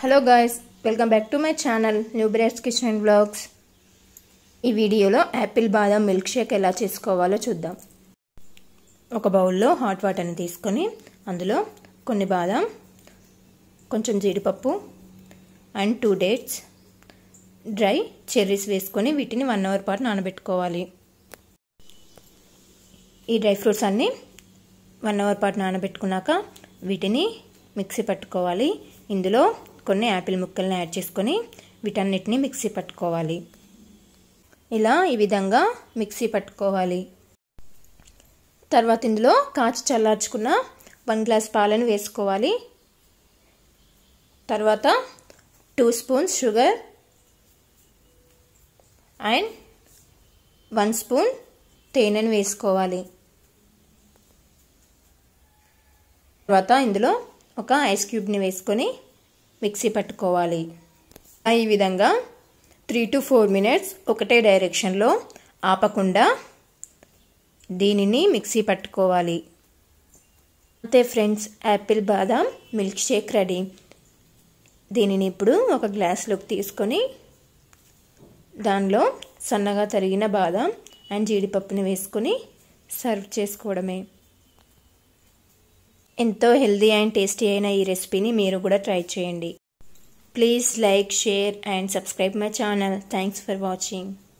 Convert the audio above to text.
hello guys welcome back to my channel new breads kitchen and blogs ఈ వీడియోలో Apple బాదం milk shake ఎలా చేసుకోవాలో చూద్దాం ఒక బౌల్లో హాట్ వాటర్ని తీసుకొని అందులో కొన్ని బాదం కొంచెం జీడిపప్పు and two dates dry cherries వేసుకొని వీటిని వన్ అవర్ పాటు నానబెట్టుకోవాలి ఈ డ్రై ఫ్రూట్స్ అన్నీ వన్ అవర్ పాటు నానబెట్టుకున్నాక వీటిని మిక్సీ పట్టుకోవాలి ఇందులో కొన్ని యాపిల్ ముక్కల్ని యాడ్ చేసుకొని వీటన్నిటిని మిక్సీ పట్టుకోవాలి ఇలా ఈ విధంగా మిక్సీ పట్టుకోవాలి తర్వాత ఇందులో కాచి చల్లార్చుకున్న వన్ గ్లాస్ పాలను వేసుకోవాలి తర్వాత two spoons sugar and one spoon తేనెను వేసుకోవాలి తర్వాత ఇందులో ఒక ఐస్ క్యూబ్ని వేసుకొని మిక్సీ పట్టుకోవాలి ఈ విధంగా త్రీ టు ఫోర్ మినిట్స్ ఒకటే డైరెక్షన్లో ఆపకుండా దీనిని మిక్సీ పట్టుకోవాలి అంతే friends apple badam milkshake ready దీనిని ఇప్పుడు ఒక గ్లాస్లోకి తీసుకొని దానిలో సన్నగా తరిగిన బాదం అండ్ జీడిపప్పుని వేసుకొని సర్వ్ చేసుకోవడమే ఎంతో హెల్దీ అండ్ టేస్టీ అయిన ఈ రెసిపీని మీరు కూడా ట్రై చేయండి please like share and subscribe my channel thanks for watching